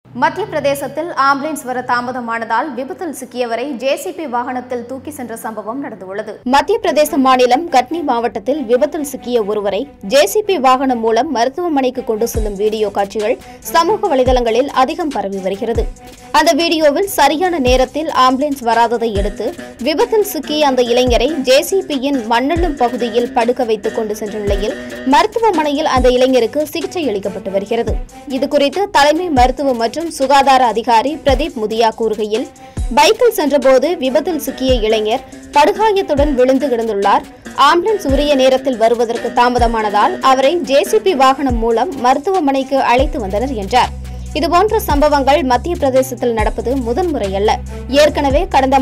மத்திய பிரதேசத்தில் ஆம்புலன்ஸ் வர தாமதமானதால் விபத்தில் சிக்கியவரை ஜேசிபி வாகனத்தில் தூக்கி சென்ற சம்பவம் நடந்துள்ளது மத்திய பிரதேச மாநிலம் கட்னி மாவட்டத்தில் விபத்தில் சிக்கிய ஒருவரை ஜேசிபி வாகனம் மூலம் மருத்துவமனைக்கு கொண்டு செல்லும் வீடியோ காட்சிகள் சமூக வலைதளங்களில் அதிகம் பரவி வருகிறது அந்த வீடியோவில் சரியான நேரத்தில் ஆம்புலன்ஸ் வராததை அடுத்து விபத்தில் சிக்கிய அந்த இளைஞரை ஜேசிபியின் மண்ணெல்லும் பகுதியில் படுக்க வைத்துக் கொண்டு சென்ற நிலையில் மருத்துவமனையில் அந்த இளைஞருக்கு சிகிச்சை அளிக்கப்பட்டு வருகிறது இதுகுறித்து தலைமை மருத்துவ மற்றும் சுகாதார அதிகாரி பிரதீப் முதியா கூறுகையில் பைக்கில் சென்றபோது விபத்தில் சிக்கிய இளைஞர் படுகாயத்துடன் விழுந்து கிடந்துள்ளார் ஆம்புலன்ஸ் உரிய நேரத்தில் வருவதற்கு தாமதமானதால் அவரை ஜேசிபி வாகனம் மூலம் மருத்துவமனைக்கு அழைத்து வந்தனர் என்றார் இதுபோன்ற சம்பவங்கள் மத்திய பிரதேசத்தில் நடப்பது முதன்முறையல்ல ஏற்கனவே கடந்த